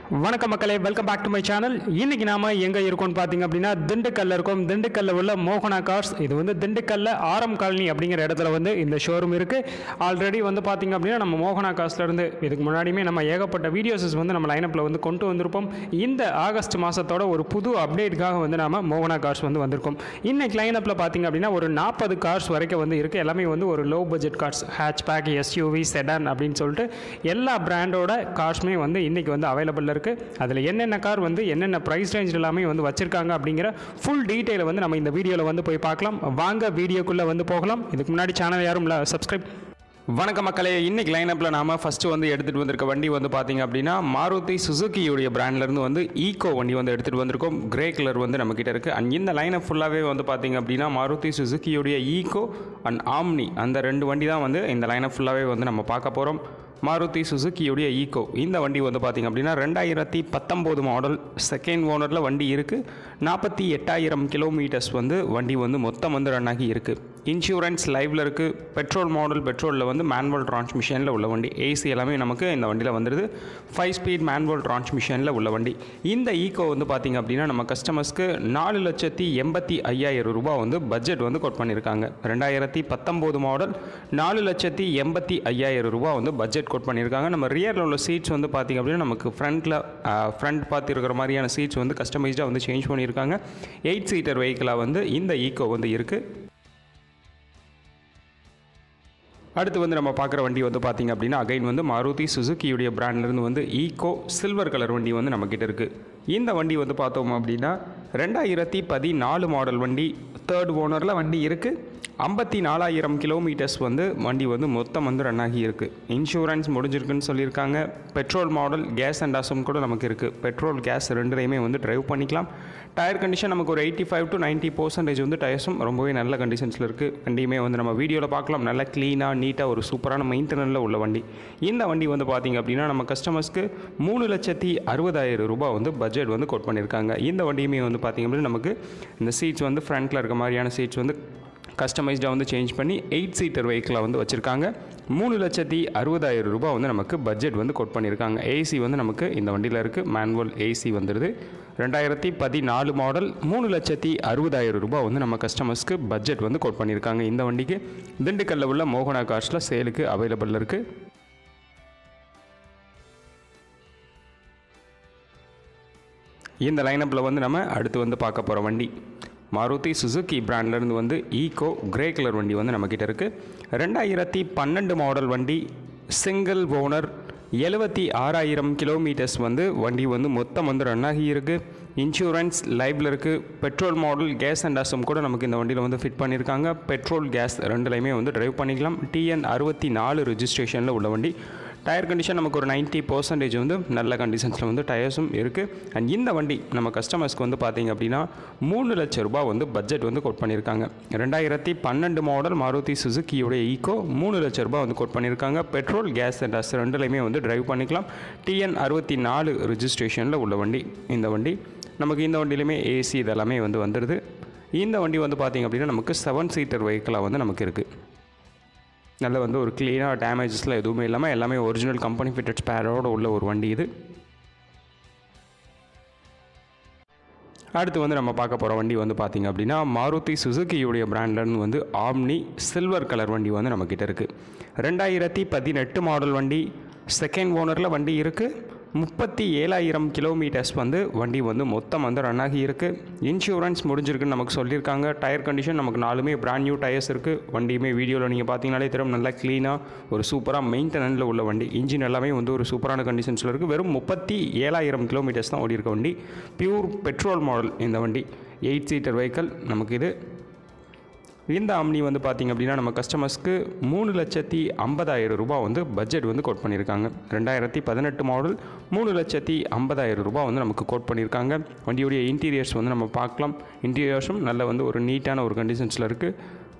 வணக்கம் மக்களே welcome back to my channel இன்னைக்கு நாம எங்க இருக்கோம்னு பார்த்தீங்க அப்படின்னா திண்டுக்கல்ல இருக்கோம் திண்டுக்கல்ல உள்ள மோகனா கார்ஸ் இது வந்து திண்டுக்கல்ல ஆரம் காலனி அப்படிங்கிற இடத்துல வந்து இந்த ஷோரூம் இருக்கு ஆல்ரெடி வந்து பார்த்தீங்க அப்படின்னா நம்ம மோகனா கார்ஸ்ல இருந்து இதுக்கு முன்னாடியுமே நம்ம ஏகப்பட்ட வீடியோஸஸ் வந்து நம்ம லைனப்பில் வந்து கொண்டு வந்திருப்போம் இந்த ஆகஸ்ட் மாசத்தோட ஒரு புது அப்டேட்டுக்காக வந்து நாம மோகனா கார்ஸ் வந்து வந்திருக்கோம் இன்னைக்கு லைனப்பில் பார்த்தீங்க அப்படின்னா ஒரு நாற்பது கார்ஸ் வரைக்கும் வந்து இருக்கு எல்லாமே வந்து ஒரு low budget cars hatchback SUV sedan அப்படின்னு சொல்லிட்டு எல்லா பிராண்டோட கார்ஸுமே வந்து இன்னைக்கு வந்து அவைலபிள் இருக்குது அதில் என்னென்ன கார் வந்து என்னென்ன ப்ரைஸ் ரேஞ்ச் எல்லாமே வந்து வச்சிருக்காங்க அப்படிங்கிற ஃபுல் டீட்டெயிலை வந்து நம்ம இந்த வீடியோவில் வந்து போய் பார்க்கலாம் வாங்க வீடியோக்குள்ளே வந்து போகலாம் இதுக்கு முன்னாடி சேனல் யாரும் இல்லை சப்ஸ்கிரைப் வணக்க மக்களே இன்னைக்கு லைனப்பில் நாம ஃபஸ்ட்டு வந்து எடுத்துகிட்டு வந்திருக்க வண்டி வந்து பார்த்தீங்க அப்படின்னா மாருதி சுசுக்கியுடைய பிராண்ட்லேருந்து வந்து ஈகோ வண்டி வந்து எடுத்துகிட்டு வந்திருக்கோம் கிரே கலர் வந்து நம்மக்கிட்ட இருக்குது அண்ட் இந்த லைனப் ஃபுல்லாகவே வந்து பார்த்தீங்க அப்படின்னா மாருதி சுசுக்கியுடைய ஈகோ அண்ட் ஆம்னி அந்த ரெண்டு வண்டி தான் வந்து இந்த லைனப் ஃபுல்லாகவே வந்து நம்ம பார்க்க போகிறோம் மாருதி சுசுக்கியுடைய ஈகோ இந்த வண்டி வந்து பார்த்திங்க அப்படின்னா ரெண்டாயிரத்தி பத்தொம்போது மாடல் செகண்ட் ஓனரில் வண்டி இருக்குது நாற்பத்தி எட்டாயிரம் கிலோமீட்டர்ஸ் வந்து வண்டி வந்து மொத்தம் வந்து ரன் ஆகி இருக்குது இன்சூரன்ஸ் லைவில் இருக்குது பெட்ரோல் மாடல் பெட்ரோலில் வந்து மேனுவல் டிரான்ஸ்மிஷனில் உள்ள வண்டி ஏசி எல்லாமே நமக்கு இந்த வண்டியில் வந்துடுது ஃபைவ் ஸ்பீட் மேனுவல் டிரான்ஸ்மிஷனில் உள்ள வண்டி இந்த ஈகோ வந்து பார்த்திங்க அப்படின்னா நம்ம கஸ்டமர்ஸ்க்கு நாலு லட்சத்தி எண்பத்தி ஐயாயிரம் ரூபாய் வந்து பட்ஜெட் வந்து கோட் பண்ணியிருக்காங்க ரெண்டாயிரத்தி பத்தொம்போது மாடல் நாலு லட்சத்தி எண்பத்தி ஐயாயிரம் ரூபாய் வந்து பட்ஜெட் கோட் பண்ணியிருக்காங்க நம்ம ரியரில் உள்ள சீட்ஸ் வந்து பார்த்திங்க அப்படின்னா நமக்கு ஃப்ரண்ட்டில் ஃப்ரண்ட் பார்த்து இருக்கிற மாதிரியான சீட்ஸ் வந்து கஸ்டமைஸ்டாக வந்து சேஞ்ச் பண்ணியிருக்காங்க எயிட் சீட்டர் வெஹிக்கிளாக வந்து இந்த ஈகோ வந்து இருக்குது அடுத்து வந்து நம்ம பார்க்குற வண்டி வந்து பார்த்திங்க அப்படின்னா அகைன் வந்து மாருதி சுசுக்கியுடைய பிராண்ட்லேருந்து வந்து ஈகோ சில்வர் கலர் வண்டி வந்து நம்மக்கிட்ட இருக்குது இந்த வண்டி வந்து பார்த்தோம் அப்படின்னா ரெண்டாயிரத்தி பதினாலு மாடல் வண்டி தேர்ட் ஓனரில் வண்டி இருக்குது ஐம்பத்தி நாலாயிரம் கிலோமீட்டர்ஸ் வந்து வண்டி வந்து மொத்தம் வந்து ரன் ஆகி இருக்குது இன்சூரன்ஸ் முடிஞ்சிருக்குன்னு சொல்லியிருக்காங்க பெட்ரோல் மாடல் கேஸ் அண்ட் அசம் கூட நமக்கு இருக்குது பெட்ரோல் கேஸ் ரெண்டுலையுமே வந்து டிரைவ் பண்ணிக்கலாம் டயர் கண்டிஷன் நமக்கு ஒரு eighty five to ninety percentage வந்து டயர்ஸும் ரொம்பவே நல்ல கண்டிஷன்ஸில் இருக்குது வண்டியுமே வந்து நம்ம வீடியோவில் பார்க்கலாம் நல்லா க்ளீனாக நீட்டாக ஒரு சூப்பரான மெயின்டெனனில் உள்ள வண்டி இந்த வண்டி வந்து பார்த்திங்க அப்படின்னா நம்ம கஸ்டமர்ஸ்க்கு மூணு லட்சத்தி அறுபதாயிரம் ரூபாய் வந்து பட்ஜெட் வந்து கோட் பண்ணியிருக்காங்க இந்த வண்டியுமே வந்து பார்த்திங்க அப்படின்னா நமக்கு இந்த சீட்ஸ் வந்து ஃப்ரண்ட்டில் இருக்க மாதிரியான சீட்ஸ் வந்து கஸ்டமைஸ்டாக வந்து சேஞ்ச் பண்ணி எயிட் சீட்டர் வெஹிக்கிளாக வந்து வச்சுருக்காங்க மூணு லட்சத்தி அறுபதாயிரம் ரூபாய் வந்து நமக்கு பட்ஜெட் வந்து கோட் பண்ணியிருக்காங்க ஏசி வந்து நமக்கு இந்த வண்டியில் இருக்குது மேனுவல் ஏசி வந்துடுது ரெண்டாயிரத்தி பதினாலு மாடல் மூணு லட்சத்தி அறுபதாயிரம் ரூபாய் வந்து நம்ம கஸ்டமர்ஸ்க்கு பட்ஜெட் வந்து கோட் பண்ணியிருக்காங்க இந்த வண்டிக்கு திண்டுக்கல்ல உள்ள மோகனா கார்ஸில் சேலுக்கு அவைலபிள் இருக்குது இந்த லைனப்பில் வந்து நம்ம அடுத்து வந்து பார்க்க போகிற வண்டி மாருதி சுசுக்கி பிராண்ட்லேருந்து வந்து ஈகோ கிரே கலர் வண்டி வந்து நம்மக்கிட்ட இருக்குது ரெண்டாயிரத்தி பன்னெண்டு மாடல் வண்டி சிங்கிள் ஓனர் எழுபத்தி ஆறாயிரம் கிலோமீட்டர்ஸ் வந்து வண்டி வந்து மொத்தம் வந்து ரன் ஆகி இருக்குது இன்சூரன்ஸ் லைவில் இருக்குது பெட்ரோல் மாடல் கேஸ் அண்ட் அசம் கூட நமக்கு இந்த வண்டியில் வந்து ஃபிட் பண்ணியிருக்காங்க பெட்ரோல் கேஸ் ரெண்டுலையுமே வந்து டிரைவ் பண்ணிக்கலாம் டிஎன் அறுபத்தி நாலு ரிஜிஸ்ட்ரேஷனில் உள்ள வண்டி டயர் கண்டிஷன் நமக்கு ஒரு நைன்ட்டி பர்சன்டேஜ் வந்து நல்ல கண்டிஷன்ஸில் வந்து டயர்ஸும் இருக்குது அண்ட் இந்த வண்டி நம்ம கஸ்டமர்ஸ்க்கு வந்து பார்த்திங்க அப்படின்னா மூணு லட்ச ரூபாய் வந்து பட்ஜெட் வந்து கோட் பண்ணியிருக்காங்க ரெண்டாயிரத்தி பன்னெண்டு மாடல் மாருதி சுசுக்கியோடைய ஈகோ மூணு லட்ச ரூபாய் வந்து கோட் பண்ணியிருக்காங்க பெட்ரோல் கேஸ் அண்ட் அஸ் ரெண்டுலையுமே வந்து டிரைவ் பண்ணிக்கலாம் டிஎன் அறுபத்தி நாலு ரிஜிஸ்ட்ரேஷனில் உள்ள வண்டி இந்த வண்டி நமக்கு இந்த வண்டியிலுமே ஏசி இதெல்லாமே வந்து வந்துடுது இந்த வண்டி வந்து பார்த்திங்க அப்படின்னா நமக்கு செவன் சீட்டர் வெஹிக்கிளாக வந்து நமக்கு இருக்குது நல்ல வந்து ஒரு க்ளீனாக டேமேஜஸ்லாம் எதுவுமே இல்லாமல் எல்லாமே ஒரிஜினல் கம்பெனி ஃபிட்டட் ஸ்பேரோட உள்ள ஒரு வண்டி இது அடுத்து வந்து நம்ம பார்க்க போகிற வண்டி வந்து பார்த்திங்க அப்படின்னா மாருதி சுசுக்கியுடைய பிராண்ட்லேருந்து வந்து ஆம்னி சில்வர் கலர் வண்டி வந்து நம்மக்கிட்ட இருக்குது ரெண்டாயிரத்தி பதினெட்டு மாடல் வண்டி செகண்ட் ஓனரில் வண்டி இருக்குது முப்பத்தி ஏழாயிரம் கிலோமீட்டர்ஸ் வந்து வண்டி வந்து மொத்தம் வந்து ரன் ஆகி இருக்குது இன்சூரன்ஸ் முடிஞ்சிருக்குன்னு நமக்கு சொல்லியிருக்காங்க டயர் கண்டிஷன் நமக்கு நாலுமே பிராண்ட் நியூ டயர்ஸ் இருக்குது வண்டியுமே வீடியோவில் நீங்கள் பார்த்தீங்கனாலே தெரியும் நல்லா க்ளீனாக ஒரு சூப்பராக மெயின்டெனன்ஸில் உள்ள வண்டி இன்ஜின் எல்லாமே வந்து ஒரு சூப்பரான கண்டிஷன்ஸில் இருக்குது வெறும் முப்பத்தி ஏழாயிரம் கிலோமீட்டர்ஸ் தான் ஓடி இருக்க வண்டி பியூர் பெட்ரோல் மாடல் இந்த வண்டி எயிட் சீட்டர் வெஹிக்கல் நமக்கு இது இந்த ஆம்னி வந்து பார்த்திங்க அப்படின்னா நம்ம கஸ்டமர்ஸ்க்கு மூணு லட்சத்தி ஐம்பதாயிரம் ரூபாய் வந்து பட்ஜெட் வந்து கோட் பண்ணியிருக்காங்க ரெண்டாயிரத்தி பதினெட்டு மாடல் மூணு லட்சத்தி ஐம்பதாயிரம் ரூபாய் வந்து நமக்கு கோட் பண்ணியிருக்காங்க வண்டியுடைய இன்டீரியர்ஸ் வந்து நம்ம பார்க்கலாம் இன்டீரியர்ஸும் நல்ல வந்து ஒரு நீட்டான ஒரு கண்டிஷன்ஸில் இருக்குது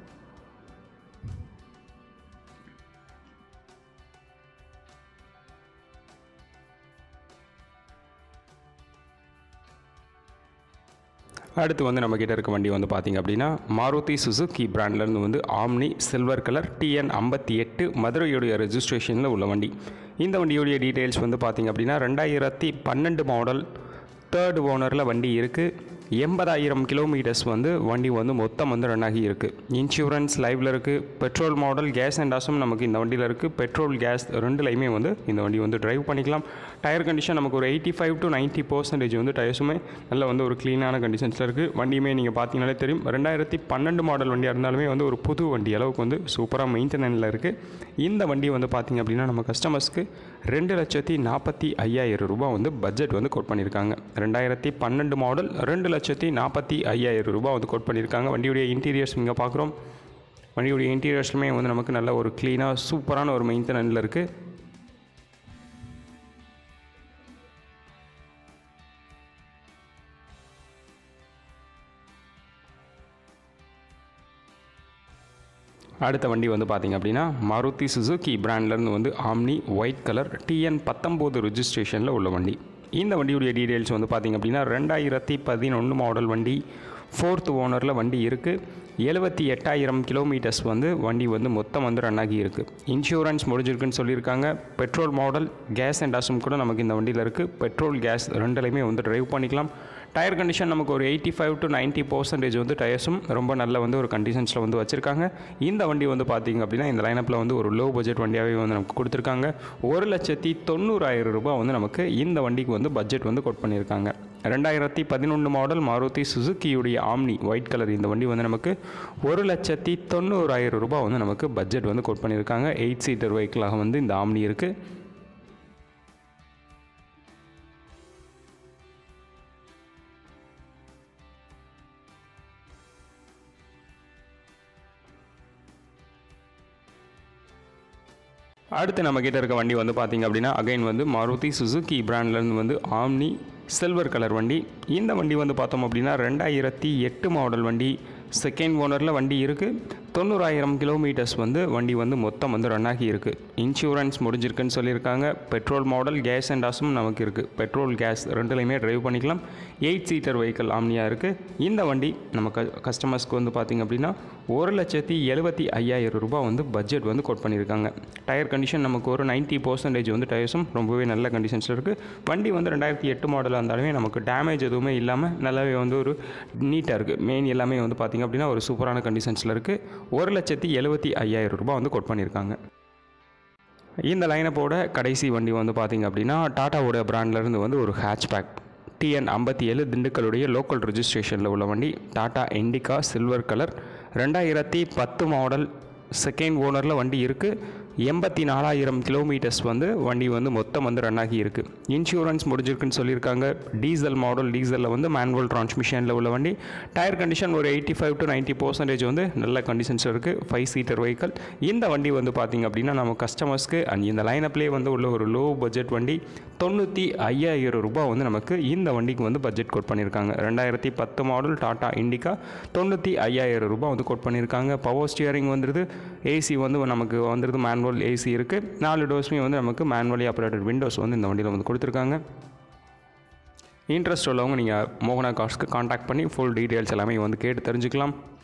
அடுத்து வந்து நம்மக்கிட்ட இருக்க வண்டி வந்து பார்த்திங்க அப்படின்னா மாருதி சுசுக்கி பிராண்ட்லேருந்து வந்து ஆம்னி சில்வர் கலர் டிஎன் ஐம்பத்தி எட்டு மதுரையுடைய ரெஜிஸ்ட்ரேஷனில் உள்ள வண்டி இந்த வண்டியுடைய டீட்டெயில்ஸ் வந்து பார்த்திங்க அப்படின்னா ரெண்டாயிரத்தி பன்னெண்டு மாடல் தேர்ட் ஓனரில் வண்டி இருக்குது எண்பதாயிரம் கிலோமீட்டர்ஸ் வந்து வண்டி வந்து மொத்தம் வந்து ரன் ஆகி இருக்குது இன்சூரன்ஸ் லைவில் இருக்குது பெட்ரோல் மாடல் கேஸ் அண்ட் ஆஸும் நமக்கு இந்த வண்டியில் இருக்குது பெட்ரோல் கேஸ் ரெண்டுலையுமே வந்து இந்த வண்டி வந்து டிரைவ் பண்ணிக்கலாம் டயர் கண்டிஷன் நமக்கு ஒரு eighty five to ninety percentage வந்து டயர்ஸுமே நல்ல வந்து ஒரு க்ளீனான கண்டிஷன்ஸில் இருக்குது வண்டியுமே நீங்கள் பார்த்தீங்கனாலே தெரியும் ரெண்டாயிரத்தி பன்னெண்டு மாடல் வண்டியாக இருந்தாலுமே வந்து ஒரு புது வண்டி அளவுக்கு வந்து சூப்பராக மெயின்டெனன்ஸில் இருக்குது இந்த வண்டி வந்து பார்த்திங்க அப்படின்னா நம்ம கஸ்டமர்ஸ்க்கு ரெண்டு லட்சத்தி நாற்பத்தி ஐயாயிரம் ரூபாய் வந்து பட்ஜெட் வந்து கோட் பண்ணியிருக்காங்க ரெண்டாயிரத்தி பன்னெண்டு மாடல் ரெண்டு லட்சத்தி நாற்பத்தி ஐயாயிரம் ரூபாய் வந்து கோட் பண்ணியிருக்காங்க வண்டியுடைய இன்டீரியர்ஸ் இங்கே பார்க்குறோம் வண்டியுடைய இன்டீரியர்ஸ்லுமே வந்து நமக்கு நல்ல ஒரு க்ளீனாக சூப்பரான ஒரு மெயின்டெனன்ஸில் இருக்குது அடுத்த வண்டி வந்து பார்த்திங்க அப்படின்னா மாருதி சுசுகி பிராண்ட்லேருந்து வந்து ஆம்னி ஒயிட் கலர் டிஎன் பத்தொம்போது ரிஜிஸ்ட்ரேஷனில் உள்ள வண்டி இந்த வண்டியுடைய டீட்டெயில்ஸ் வந்து பார்த்திங்க அப்படின்னா ரெண்டாயிரத்தி பதினொன்று மாடல் வண்டி ஃபோர்த் ஓனரில் வண்டி இருக்குது எழுபத்தி எட்டாயிரம் கிலோமீட்டர்ஸ் வந்து வண்டி வந்து மொத்தம் வந்து ரன் ஆகி இருக்குது இன்சூரன்ஸ் முடிஞ்சிருக்குன்னு சொல்லியிருக்காங்க பெட்ரோல் மாடல் கேஸ் அண்ட் ஆஸும் கூட நமக்கு இந்த வண்டியில் இருக்குது பெட்ரோல் கேஸ் ரெண்டுலையுமே வந்து டிரைவ் பண்ணிக்கலாம் டயர் கண்டிஷன் நமக்கு ஒரு eighty five to ninety percentage வந்து டயர்ஸும் ரொம்ப நல்ல வந்து ஒரு கண்டிஷன்ஸில் வந்து வச்சுருக்காங்க இந்த வண்டி வந்து பார்த்திங்க அப்படின்னா இந்த லைனப்பில் வந்து ஒரு லோ பட்ஜெட் வண்டியாகவே வந்து நமக்கு கொடுத்துருக்காங்க ஒரு லட்சத்தி தொண்ணூறாயிரம் ரூபாய் வந்து நமக்கு இந்த வண்டிக்கு வந்து பட்ஜெட் வந்து கொட் பண்ணியிருக்காங்க ரெண்டாயிரத்தி பதினொன்று மாடல் மாருதி சுசுக்கியுடைய ஆம்னி ஒயிட் கலர் இந்த வண்டி வந்து நமக்கு ஒரு லட்சத்தி தொண்ணூறாயிரம் ரூபாய் வந்து நமக்கு பட்ஜெட் வந்து கொட் பண்ணியிருக்காங்க எயிட் சீட்டர் வெஹிக்கிளாக வந்து இந்த ஆம்னி இருக்குது அடுத்து நம்ம கிட்ட இருக்க வண்டி வந்து பார்த்திங்க அப்படின்னா அகைன் வந்து மாருதி சுசுகி பிராண்ட்லேருந்து வந்து ஆம்னி சில்வர் கலர் வண்டி இந்த வண்டி வந்து பார்த்தோம் அப்படின்னா ரெண்டாயிரத்தி எட்டு மாடல் வண்டி செகண்ட் ஓனரில் வண்டி இருக்குது தொண்ணூறாயிரம் கிலோமீட்டர்ஸ் வந்து வண்டி வந்து மொத்தம் வந்து ரன் ஆகி இருக்குது இன்சூரன்ஸ் முடிஞ்சிருக்குன்னு சொல்லியிருக்காங்க பெட்ரோல் மாடல் கேஸ் அண்ட் ஆஸும் நமக்கு இருக்குது பெட்ரோல் கேஸ் ரெண்டுலையுமே டிரைவ் பண்ணிக்கலாம் எயிட் சீட்டர் வெஹிக்கிள் ஆம்னியாக இருக்குது இந்த வண்டி நம்ம க கஸ்டமர்ஸ்க்கு வந்து பார்த்திங்க அப்படின்னா ஒரு லட்சத்தி எழுபத்தி ஐயாயிரம் ரூபாய் வந்து பட்ஜெட் வந்து கோட் பண்ணியிருக்காங்க டயர் கண்டிஷன் நமக்கு ஒரு நைன்ட்டி பர்சன்டேஜ் வந்து டயர்ஸும் ரொம்பவே நல்ல கண்டிஷன்ஸில் இருக்குது வண்டி வந்து ரெண்டாயிரத்தி எட்டு மாடலாக இருந்தாலுமே நமக்கு டேமேஜ் எதுவுமே இல்லாமல் நல்லாவே வந்து ஒரு நீட்டாக இருக்குது மெயின் எல்லாமே வந்து பார்த்திங்க அப்படின்னா ஒரு சூப்பரான கண்டிஷன்ஸில் இருக்குது ஒரு லட்சத்தி எழுபத்தி ஐயாயிரம் ரூபாய் வந்து கோட் பண்ணியிருக்காங்க இந்த லைனப்போட கடைசி வண்டி வந்து பார்த்திங்க அப்படின்னா டாட்டாவோட பிராண்ட்லேருந்து வந்து ஒரு ஹேட்ச்பேக் டிஎன் ஐம்பத்தி ஏழு திண்டுக்கலுடைய லோக்கல் ரிஜிஸ்ட்ரேஷனில் உள்ள வண்டி டாடா இண்டிகா சில்வர் கலர் ரெண்டாயிரத்தி பத்து மாடல் செகண்ட் ஓனரில் வண்டி இருக்குது எண்பத்தி நாலாயிரம் கிலோமீட்டர்ஸ் வந்து வண்டி வந்து மொத்தம் வந்து ரன் ஆகி இருக்குது இன்சூரன்ஸ் முடிஞ்சிருக்குன்னு சொல்லியிருக்காங்க டீசல் மாடல் டீசலில் வந்து மேனுவல் டிரான்ஸ்மிஷனில் உள்ள வண்டி டயர் கண்டிஷன் ஒரு eighty five to ninety percentage வந்து நல்ல கண்டிஷன்ஸ் இருக்குது ஃபைவ் சீட்டர் வெஹிக்கல் இந்த வண்டி வந்து பார்த்திங்க அப்படின்னா நம்ம கஸ்டமர்ஸ்க்கு அண்ட் இந்த லைனப்லேயே வந்து உள்ள ஒரு லோ பட்ஜெட் வண்டி தொண்ணூற்றி ஐயாயிரம் ரூபாய் வந்து நமக்கு இந்த வண்டிக்கு வந்து பட்ஜெட் கோட் பண்ணியிருக்காங்க ரெண்டாயிரத்தி பத்து மாடல் டாடா இண்டிகா தொண்ணூற்றி ஐயாயிரம் ரூபாய் வந்து கோட் பண்ணியிருக்காங்க பவர் ஸ்டியரிங் வந்துடுது ஏசி வந்து நமக்கு வந்துடுது மேனுவல் ஏசி இருக்குது நாலு டோர்ஸுமே வந்து நமக்கு மேனுவலி ஆப்ரேட்டட் விண்டோஸ் வந்து இந்த வண்டியில் வந்து கொடுத்துருக்காங்க இன்ட்ரெஸ்ட் உள்ளவங்க நீங்கள் மோகனா கார்ஸ்க்கு காண்டாக்ட் பண்ணி ஃபுல் டீட்டெயில்ஸ் எல்லாமே வந்து கேட்டு தெரிஞ்சுக்கலாம்